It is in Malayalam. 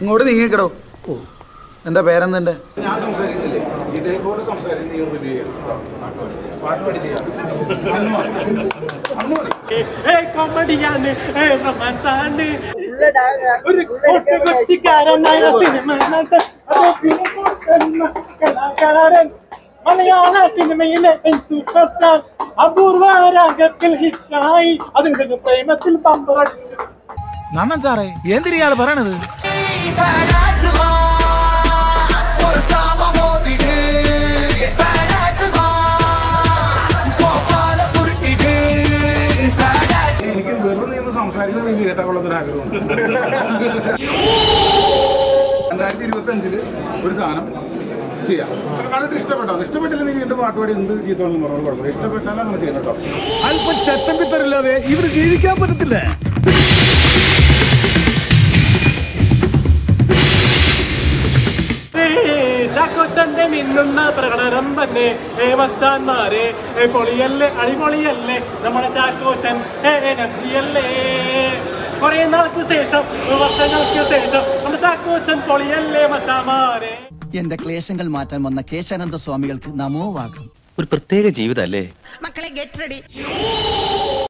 ഇങ്ങോട്ട് നീങ്ങിക്കടോ ഓ എന്താ പേരെന്തെന്റെ ഞാൻ സംസാരിക്കുന്നില്ലേ ഇതേപോലെ സംസാരിക്കുന്ന നീ റിവ്യൂ ചെയ്യണം കേട്ടോ. പാട്ട് പാടി ചെയ്യാം അന്ന് മതി. അന്ന് മതി ഏയ് കൊമഡിയാണ് ഏയ് റൊമാൻസാണ് ഒരു കൊച്ചു കൊച്ചിക്കാരനായ സിനിമ നടൻ അതൊക്കെ പൊട്ടുന്ന കലാകാരൻ മലയാള സിനിമയിലെ സൂപ്പർ സ്റ്റാർ അപൂർവ രാഗത്തിൽ ഹിറ്റായി അതിന് പ്രേമത്തിൽ പമ്പറടിച്ചു നന്നൻ സാറേ എന്തിരിയാള് പറയണത് എനിക്ക് വെറുതെ നിന്ന് സംസാരിക്കുന്ന റിവ്യൂ കേട്ടാ കൊള്ളത്തൊരു ആഗ്രഹമുണ്ട് രണ്ടായിരത്തി ഇരുപത്തി അഞ്ചില് ഒരു സാധനം ചെയ്യാം കണ്ടിട്ട് ഇഷ്ടപ്പെട്ടോ ഇഷ്ടപ്പെട്ടില്ല നീ വീണ്ടും പാട്ട് പാടി എന്ത് ചെയ്തോളും പറഞ്ഞു കുഴപ്പമില്ല ഇഷ്ടപ്പെട്ടാലും അങ്ങനെ ചെയ്യണം കേട്ടോ അല്പം ചട്ടമ്പിത്തരില്ലാതെ ഇവര് ജീവിക്കാൻ പറ്റത്തില്ല ചാക്കോച്ചന്റെ മിന്നുന്ന പ്രകടനം തന്നെ ഏ മച്ചാന്മാരെ ഏ പൊളിയല്ലേ അടിപൊളിയല്ലേ നമ്മുടെ ചാക്കോച്ചൻ ഏ എനർജിയല്ലേ കുറെ നാൾക്ക് ശേഷം വർഷങ്ങൾക്ക് ശേഷം നമ്മുടെ ചാക്കോച്ചൻ പൊളിയല്ലേ മച്ചാമാരെ എന്റെ ക്ലേശങ്ങൾ മാറ്റാൻ വന്ന കേശാനന്ദ സ്വാമികൾക്ക് നമോ വാഗം ഒരു പ്രത്യേക ജീവിതം അല്ലേ മക്കളെ ഗെറ്റ് റെഡി